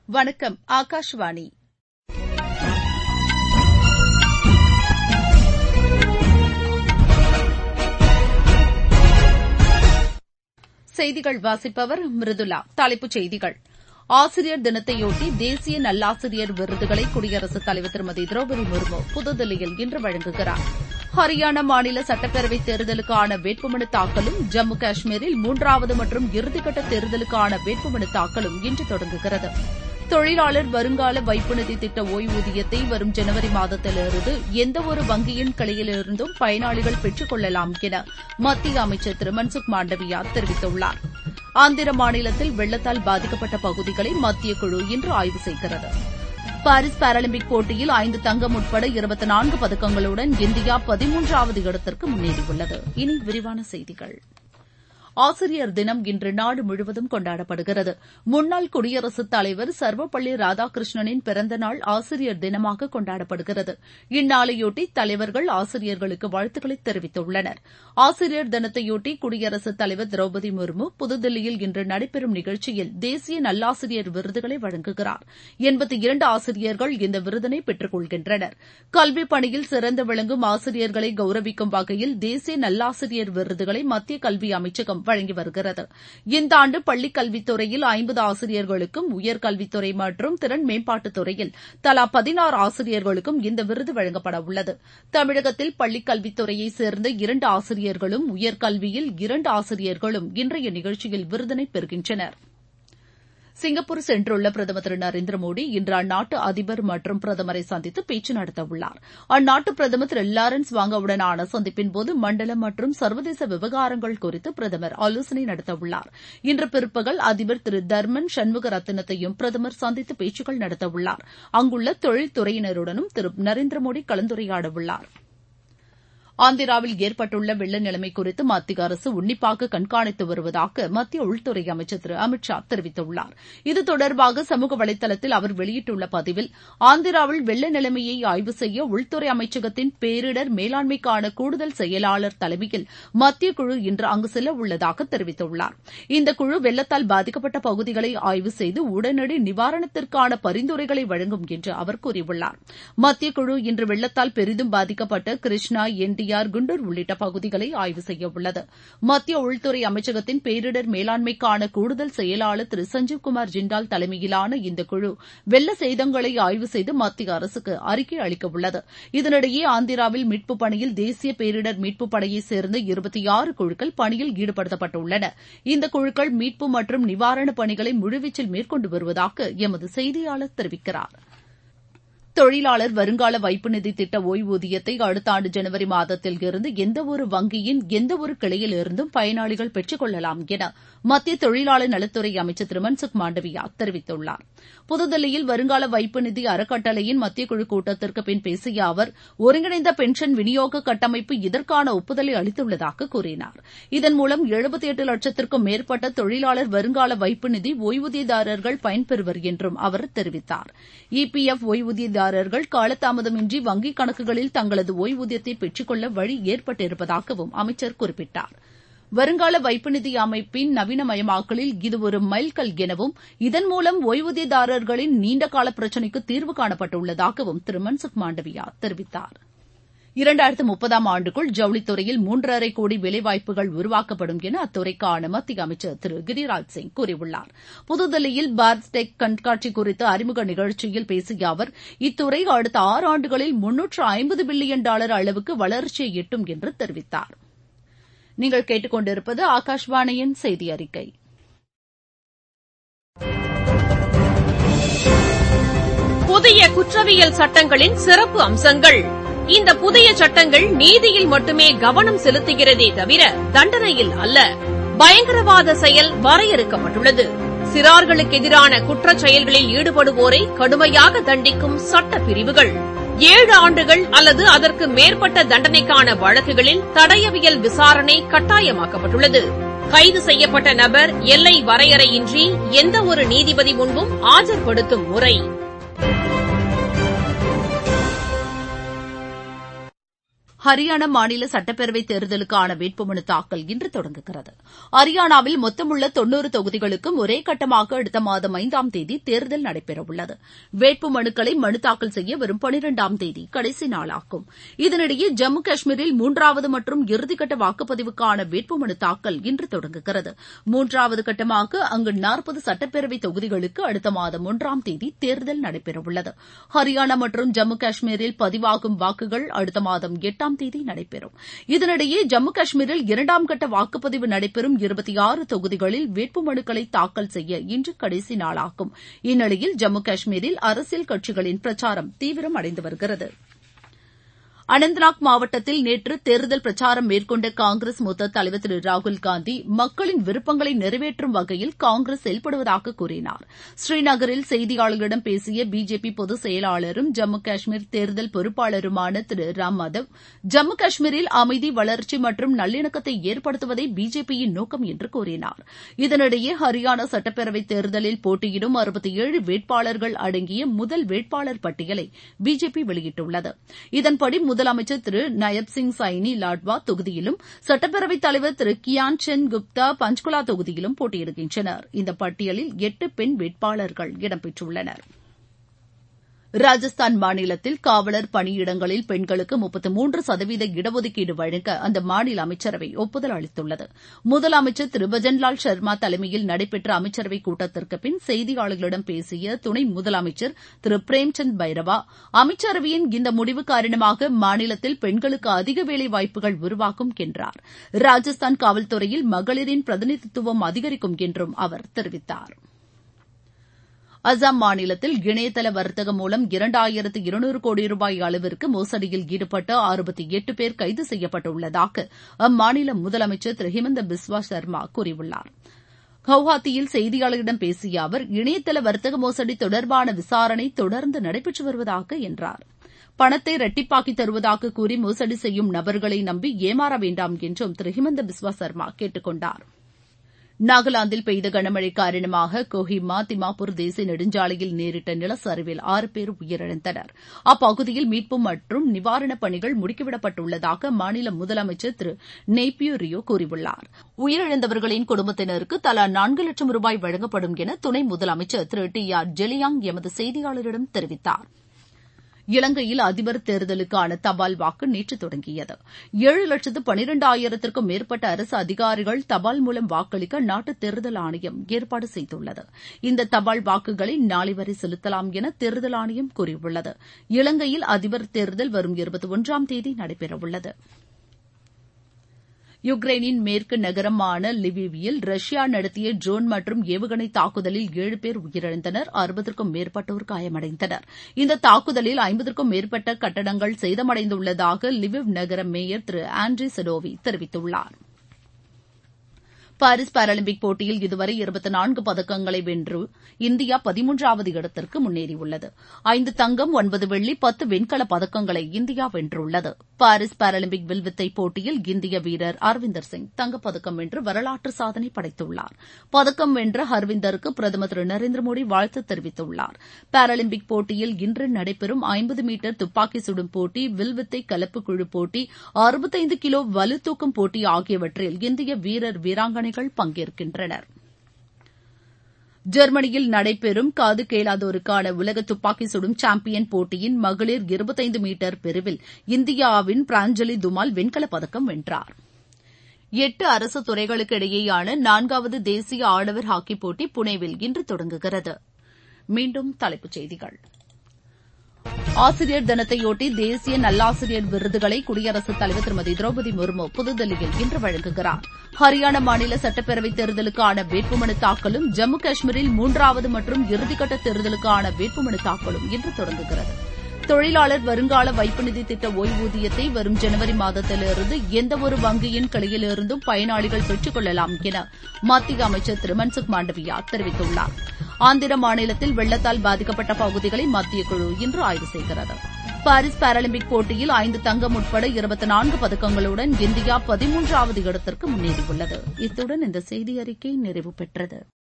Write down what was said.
வணக்கம் ஆகாஷவாணி செய்திகள் வாசிப்பவர் மிருதுளா தலைப்புச் செய்திகள் ஆசிரியர் தினத்தையொட்டி தேசிய நல்லாசிரியர் விருதுகளை குடியரசுத் தலைவர் திருமதி திரௌபதி முர்மு புதுதில்லியில் இன்று வழங்குகிறார் ஹரியானா மாநில சட்டப்பேரவைத் தேர்தலுக்கான வேட்புமனு தாக்கலும் ஜம்மு காஷ்மீரில் மூன்றாவது மற்றும் இறுதிக்கட்ட தேர்தலுக்கான வேட்புமனு தாக்கலும் இன்று தொடங்குகிறது தொழிலாளர் வருங்கால வைப்பு நிதி திட்ட ஒய்வூதியத்தை வரும் ஜனவரி மாதத்திலிருந்து எந்தவொரு வங்கியின் கிளையிலிருந்தும் பயனாளிகள் பெற்றுக் கொள்ளலாம் என மத்திய அமைச்சர் திரு மன்சுக் மாண்டவியா தெரிவித்துள்ளார் ஆந்திர மாநிலத்தில் வெள்ளத்தால் பாதிக்கப்பட்ட பகுதிகளை மத்திய குழு இன்று ஆய்வு செய்கிறது பாரிஸ் பாராலிம்பிக் போட்டியில் ஐந்து தங்கம் உட்பட இருபத்தி நான்கு பதக்கங்களுடன் இந்தியா பதிமூன்றாவது இடத்திற்கு முன்னேறியுள்ளது இனி விரிவான செய்திகள் ஆசிரியர் தினம் இன்று நாடு முழுவதும் கொண்டாடப்படுகிறது முன்னாள் குடியரசுத் தலைவர் சர்வப்பள்ளி ராதாகிருஷ்ணனின் பிறந்த நாள் ஆசிரியர் தினமாக கொண்டாடப்படுகிறது இந்நாளையொட்டி தலைவர்கள் ஆசிரியர்களுக்கு வாழ்த்துக்களை தெரிவித்துள்ளனர் ஆசிரியர் தினத்தையொட்டி குடியரசுத் தலைவர் திரௌபதி முர்மு புதுதில்லியில் இன்று நடைபெறும் நிகழ்ச்சியில் தேசிய நல்லாசிரியர் விருதுகளை வழங்குகிறார் எண்பத்தி இரண்டு ஆசிரியர்கள் இந்த விருதினை பெற்றுக் கொள்கின்றனர் கல்வி பணியில் சிறந்து விளங்கும் ஆசிரியர்களை கௌரவிக்கும் வகையில் தேசிய நல்லாசிரியர் விருதுகளை மத்திய கல்வி அமைச்சகம் வழங்கி வருகிறது இந்த ஆண்டு பள்ளிக் கல்வித்துறையில் ஐம்பது ஆசிரியர்களுக்கும் உயர்கல்வித்துறை மற்றும் திறன் மேம்பாட்டுத் துறையில் தலா பதினாறு ஆசிரியர்களுக்கும் இந்த விருது வழங்கப்பட உள்ளது தமிழகத்தில் பள்ளிக் கல்வித்துறையைச் சேர்ந்த இரண்டு ஆசிரியர்களும் உயர்கல்வியில் இரண்டு ஆசிரியர்களும் இன்றைய நிகழ்ச்சியில் விருதினை பெறுகின்றனா் சிங்கப்பூர் சென்றுள்ள பிரதமர் திரு நரேந்திர மோடி இன்று அந்நாட்டு அதிபர் மற்றும் பிரதமரை சந்தித்து பேச்சு நடத்தவுள்ளார் அந்நாட்டு பிரதமர் திரு லாரன்ஸ் வாங்கவுடனான சந்திப்பின்போது மண்டல மற்றும் சர்வதேச விவகாரங்கள் குறித்து பிரதமர் ஆலோசனை நடத்தவுள்ளார் இன்று பிற்பகல் அதிபர் திரு தர்மன் சண்முக ரத்தினத்தையும் பிரதமர் சந்தித்து பேச்சுக்கள் நடத்தவுள்ளார் அங்குள்ள தொழில்துறையினருடனும் திரு நரேந்திர மோடி கலந்துரையாடவுள்ளாா் ஆந்திராவில் ஏற்பட்டுள்ள வெள்ள நிலைமை குறித்து மத்திய அரசு உன்னிப்பாக கண்காணித்து வருவதாக மத்திய உள்துறை அமைச்சர் திரு அமித் ஷா தெரிவித்துள்ளார் இது தொடர்பாக சமூக வலைதளத்தில் அவர் வெளியிட்டுள்ள பதிவில் ஆந்திராவில் வெள்ள நிலைமையை ஆய்வு செய்ய உள்துறை அமைச்சகத்தின் பேரிடர் மேலாண்மைக்கான கூடுதல் செயலாளர் தலைமையில் மத்திய குழு இன்று அங்கு செல்ல உள்ளதாக தெரிவித்துள்ளார் இந்த குழு வெள்ளத்தால் பாதிக்கப்பட்ட பகுதிகளை ஆய்வு செய்து உடனடி நிவாரணத்திற்கான பரிந்துரைகளை வழங்கும் என்று அவர் கூறியுள்ளார் மத்திய குழு இன்று வெள்ளத்தால் பெரிதும் பாதிக்கப்பட்ட கிருஷ்ணா என்டி என்டிஆர் குண்டூர் உள்ளிட்ட பகுதிகளை ஆய்வு செய்யவுள்ளது மத்திய உள்துறை அமைச்சகத்தின் பேரிடர் மேலாண்மைக்கான கூடுதல் செயலாளர் திரு சஞ்சீவ்குமார் ஜிண்டால் தலைமையிலான இந்த குழு வெள்ள சேதங்களை ஆய்வு செய்து மத்திய அரசுக்கு அறிக்கை அளிக்கவுள்ளது இதனிடையே ஆந்திராவில் மீட்புப் பணியில் தேசிய பேரிடர் மீட்புப் படையைச் சேர்ந்த இருபத்தி ஆறு குழுக்கள் பணியில் ஈடுபடுத்தப்பட்டுள்ளன இந்த குழுக்கள் மீட்பு மற்றும் நிவாரணப் பணிகளை முழுவீச்சில் மேற்கொண்டு வருவதாக எமது செய்தியாளர் தெரிவிக்கிறாா் தொழிலாளர் வருங்கால வைப்பு நிதி திட்ட ஒய்வூதியத்தை அடுத்த ஆண்டு ஜனவரி மாதத்தில் இருந்து எந்தவொரு வங்கியின் எந்தவொரு கிளையில் இருந்தும் பயனாளிகள் பெற்றுக் கொள்ளலாம் என மத்திய தொழிலாளர் நலத்துறை அமைச்சர் திரு மன்சுக் மாண்டவியா தெரிவித்துள்ளார் புதுதில்லியில் வருங்கால வைப்பு நிதி அறக்கட்டளையின் மத்திய குழு கூட்டத்திற்கு பின் பேசிய அவர் ஒருங்கிணைந்த பென்ஷன் விநியோக கட்டமைப்பு இதற்கான ஒப்புதலை அளித்துள்ளதாக கூறினார் இதன் மூலம் எழுபத்தி எட்டு லட்சத்திற்கும் மேற்பட்ட தொழிலாளர் வருங்கால வைப்பு நிதி ஒய்வூதியதாரர்கள் பயன்பெறுவர் என்றும் அவர் தெரிவித்தார் இபிஎஃப் ஒய்வூதியதாரர் பணியாளர்கள் காலதாமதமின்றி வங்கிக் கணக்குகளில் தங்களது ஒய்வூதியத்தை பெற்றுக்கொள்ள வழி ஏற்பட்டிருப்பதாகவும் அமைச்சர் குறிப்பிட்டார் வருங்கால வைப்பு நிதி அமைப்பின் நவீனமயமாக்கலில் இது ஒரு மைல்கல் எனவும் இதன் மூலம் ஒய்வூதியதாரர்களின் நீண்டகால பிரச்சினைக்கு தீர்வு காணப்பட்டுள்ளதாகவும் திரு மன்சுக் மாண்டவியா தெரிவித்தார் இரண்டாயிரத்து முப்பதாம் ஆண்டுக்குள் ஜவுளித்துறையில் மூன்றரை கோடி வேலைவாய்ப்புகள் உருவாக்கப்படும் என அத்துறைக்கான மத்திய அமைச்சர் திரு கிரிராஜ் சிங் கூறியுள்ளார் புதுதில்லியில் பாரத் டெக் கண்காட்சி குறித்த அறிமுக நிகழ்ச்சியில் பேசிய அவர் இத்துறை அடுத்த ஆறு ஆண்டுகளில் முன்னூற்று ஐம்பது பில்லியன் டாலர் அளவுக்கு வளர்ச்சியை எட்டும் என்று தெரிவித்தார் நீங்கள் கேட்டுக்கொண்டிருப்பது ஆகாஷ்வாணியின் செய்தி அறிக்கை புதிய குற்றவியல் சட்டங்களின் சிறப்பு அம்சங்கள் இந்த புதிய சட்டங்கள் நீதியில் மட்டுமே கவனம் செலுத்துகிறதே தவிர தண்டனையில் அல்ல பயங்கரவாத செயல் வரையறுக்கப்பட்டுள்ளது சிறார்களுக்கு எதிரான குற்றச் செயல்களில் ஈடுபடுவோரை கடுமையாக தண்டிக்கும் சட்ட பிரிவுகள் ஏழு ஆண்டுகள் அல்லது அதற்கு மேற்பட்ட தண்டனைக்கான வழக்குகளில் தடயவியல் விசாரணை கட்டாயமாக்கப்பட்டுள்ளது கைது செய்யப்பட்ட நபர் எல்லை வரையறையின்றி எந்தவொரு நீதிபதி முன்பும் ஆஜர்படுத்தும் முறை ஹரியானா மாநில சட்டப்பேரவை தேர்தலுக்கான வேட்புமனு தாக்கல் இன்று தொடங்குகிறது ஹரியானாவில் மொத்தமுள்ள தொன்னூறு தொகுதிகளுக்கும் ஒரே கட்டமாக அடுத்த மாதம் ஐந்தாம் தேதி தேர்தல் நடைபெறவுள்ளது வேட்புமனுக்களை மனு தாக்கல் செய்ய வரும் பனிரெண்டாம் தேதி கடைசி நாளாகும் இதனிடையே ஜம்மு காஷ்மீரில் மூன்றாவது மற்றும் இறுதிக்கட்ட வாக்குப்பதிவுக்கான வேட்புமனு தாக்கல் இன்று தொடங்குகிறது மூன்றாவது கட்டமாக அங்கு நாற்பது சட்டப்பேரவை தொகுதிகளுக்கு அடுத்த மாதம் ஒன்றாம் தேதி தேர்தல் நடைபெறவுள்ளது ஹரியானா மற்றும் ஜம்மு காஷ்மீரில் பதிவாகும் வாக்குகள் அடுத்த மாதம் எட்டாம் எட்டாம் தேதி நடைபெறும் இதனிடையே ஜம்மு காஷ்மீரில் இரண்டாம் கட்ட வாக்குப்பதிவு நடைபெறும் இருபத்தி ஆறு தொகுதிகளில் வேட்புமனுக்களை தாக்கல் செய்ய இன்று கடைசி நாளாகும் இந்நிலையில் ஜம்மு காஷ்மீரில் அரசியல் கட்சிகளின் பிரச்சாரம் தீவிரம் அடைந்து வருகிறது அனந்த்நாக் மாவட்டத்தில் நேற்று தேர்தல் பிரச்சாரம் மேற்கொண்ட காங்கிரஸ் மூத்த தலைவர் திரு ராகுல்காந்தி மக்களின் விருப்பங்களை நிறைவேற்றும் வகையில் காங்கிரஸ் செயல்படுவதாக கூறினார் ஸ்ரீநகரில் செய்தியாளர்களிடம் பேசிய பிஜேபி பொதுச் செயலாளரும் ஜம்மு காஷ்மீர் தேர்தல் பொறுப்பாளருமான திரு ராம் மாதவ் ஜம்மு காஷ்மீரில் அமைதி வளர்ச்சி மற்றும் நல்லிணக்கத்தை ஏற்படுத்துவதே பிஜேபியின் நோக்கம் என்று கூறினார் இதனிடையே ஹரியானா சட்டப்பேரவைத் தேர்தலில் போட்டியிடும் அறுபத்தி ஏழு வேட்பாளர்கள் அடங்கிய முதல் வேட்பாளர் பட்டியலை பிஜேபி வெளியிட்டுள்ளது இதன்படி முதலமைச்சர் திரு நயப் சிங் சைனி லாட்வா தொகுதியிலும் சட்டப்பேரவைத் தலைவர் திரு கியான் சென் குப்தா பஞ்ச்குலா தொகுதியிலும் போட்டியிடுகின்றனர் இந்த பட்டியலில் எட்டு பெண் வேட்பாளர்கள் இடம்பெற்றுள்ளனர் ராஜஸ்தான் மாநிலத்தில் காவலர் பணியிடங்களில் பெண்களுக்கு முப்பத்து மூன்று சதவீத இடஒதுக்கீடு வழங்க அந்த மாநில அமைச்சரவை ஒப்புதல் அளித்துள்ளது முதலமைச்சர் திரு பஜன்லால் சர்மா தலைமையில் நடைபெற்ற அமைச்சரவைக் கூட்டத்திற்கு பின் செய்தியாளர்களிடம் பேசிய துணை முதலமைச்சர் திரு பிரேம்சந்த் பைரவா அமைச்சரவையின் இந்த முடிவு காரணமாக மாநிலத்தில் பெண்களுக்கு அதிக வேலை வாய்ப்புகள் உருவாகும் என்றார் ராஜஸ்தான் காவல்துறையில் மகளிரின் பிரதிநிதித்துவம் அதிகரிக்கும் என்றும் அவர் தெரிவித்தாா் அசாம் மாநிலத்தில் இணையதள வர்த்தகம் மூலம் இரண்டாயிரத்து இருநூறு கோடி ரூபாய் அளவிற்கு மோசடியில் ஈடுபட்ட அறுபத்தி எட்டு பேர் கைது செய்யப்பட்டுள்ளதாக அம்மாநில முதலமைச்சர் திரு ஹிமந்த பிஸ்வா சர்மா கூறியுள்ளார் கவுஹாத்தியில் செய்தியாளர்களிடம் பேசிய அவர் இணையதள வர்த்தக மோசடி தொடர்பான விசாரணை தொடர்ந்து நடைபெற்று வருவதாக என்றார் பணத்தை இரட்டிப்பாக்கி தருவதாக கூறி மோசடி செய்யும் நபர்களை நம்பி ஏமாற வேண்டாம் என்றும் திரு ஹிமந்த பிஸ்வா சர்மா கேட்டுக் கொண்டாா் நாகாலாந்தில் பெய்த கனமழை காரணமாக கோஹிமா திமாப்பூர் தேசிய நெடுஞ்சாலையில் நேரிட்ட நிலச்சரிவில் ஆறு பேர் உயிரிழந்தனர் அப்பகுதியில் மீட்பு மற்றும் நிவாரணப் பணிகள் முடுக்கிவிடப்பட்டுள்ளதாக மாநில முதலமைச்சர் திரு நெய்பியூ ரியோ கூறியுள்ளார் உயிரிழந்தவர்களின் குடும்பத்தினருக்கு தலா நான்கு லட்சம் ரூபாய் வழங்கப்படும் என துணை முதலமைச்சர் திரு டி ஆர் ஜெலியாங் எமது செய்தியாளரிடம் தெரிவித்தாா் இலங்கையில் அதிபர் தேர்தலுக்கான தபால் வாக்கு நேற்று தொடங்கியது ஏழு லட்சத்து பனிரெண்டாயிரத்திற்கும் மேற்பட்ட அரசு அதிகாரிகள் தபால் மூலம் வாக்களிக்க நாட்டு தேர்தல் ஆணையம் ஏற்பாடு செய்துள்ளது இந்த தபால் வாக்குகளை நாளை வரை செலுத்தலாம் என தேர்தல் ஆணையம் கூறியுள்ளது இலங்கையில் அதிபர் தேர்தல் வரும் இருபத்தி ஒன்றாம் தேதி நடைபெறவுள்ளது யுக்ரைனின் மேற்கு நகரமான லிவிவில் ரஷ்யா நடத்திய ட்ரோன் மற்றும் ஏவுகணை தாக்குதலில் ஏழு பேர் உயிரிழந்தனர் அறுபதற்கும் மேற்பட்டோர் காயமடைந்தனர் இந்த தாக்குதலில் ஐம்பதற்கும் மேற்பட்ட கட்டடங்கள் சேதமடைந்துள்ளதாக லிவிவ் நகர மேயர் திரு ஆண்ட்ரி சடோவி தெரிவித்துள்ளார் பாரிஸ் பாராலிம்பிக் போட்டியில் இதுவரை இருபத்தி நான்கு பதக்கங்களை வென்று இந்தியா பதிமூன்றாவது இடத்திற்கு முன்னேறியுள்ளது ஐந்து தங்கம் ஒன்பது வெள்ளி பத்து வெண்கலப் பதக்கங்களை இந்தியா வென்றுள்ளது பாரிஸ் பாராலிம்பிக் வில்வித்தை போட்டியில் இந்திய வீரர் அரவிந்தர் சிங் தங்கப்பதக்கம் வென்று வரலாற்று சாதனை படைத்துள்ளார் பதக்கம் வென்ற ஹர்விந்தருக்கு பிரதமர் திரு நரேந்திர மோடி வாழ்த்து தெரிவித்துள்ளார் பாராலிம்பிக் போட்டியில் இன்று நடைபெறும் ஐம்பது மீட்டர் துப்பாக்கி சுடும் போட்டி வில்வித்தை கலப்பு குழு போட்டி அறுபத்தைந்து கிலோ வலுதூக்கும் போட்டி ஆகியவற்றில் இந்திய வீரர் வீராங்கனை விஞ்ஞானிகள் பங்கேற்கின்றனர் ஜெர்மனியில் நடைபெறும் காது கேளாதோருக்கான உலக துப்பாக்கி சுடும் சாம்பியன் போட்டியின் மகளிர் இருபத்தைந்து மீட்டர் பிரிவில் இந்தியாவின் பிராஞ்சலி துமால் வெண்கலப் பதக்கம் வென்றார் எட்டு அரசு துறைகளுக்கு இடையேயான நான்காவது தேசிய ஆடவர் ஹாக்கி போட்டி புனேவில் இன்று தொடங்குகிறது மீண்டும் தலைப்புச் செய்திகள் ஆசிரியர் தினத்தையொட்டி தேசிய நல்லாசிரியர் விருதுகளை குடியரசுத் தலைவர் திருமதி திரௌபதி முர்மு புதுதில்லியில் இன்று வழங்குகிறார் ஹரியானா மாநில சட்டப்பேரவைத் தேர்தலுக்கான வேட்புமனு தாக்கலும் ஜம்மு காஷ்மீரில் மூன்றாவது மற்றும் இறுதிக்கட்ட தேர்தலுக்கான வேட்புமனு தாக்கலும் இன்று தொடங்குகிறது தொழிலாளர் வருங்கால வைப்பு நிதி திட்ட ஓய்வூதியத்தை வரும் ஜனவரி மாதத்திலிருந்து எந்தவொரு வங்கியின் கிளையிலிருந்தும் பயனாளிகள் பெற்றுக் கொள்ளலாம் என மத்திய அமைச்சர் திரு மன்சுக் மாண்டவியா தெரிவித்துள்ளார் ஆந்திர மாநிலத்தில் வெள்ளத்தால் பாதிக்கப்பட்ட பகுதிகளை மத்திய குழு இன்று ஆய்வு செய்கிறது பாரிஸ் பாராலிம்பிக் போட்டியில் ஐந்து தங்கம் உட்பட இருபத்தி நான்கு பதக்கங்களுடன் இந்தியா பதிமூன்றாவது இடத்திற்கு முன்னேறியுள்ளது இத்துடன் இந்த செய்தி அறிக்கை நிறைவு பெற்றது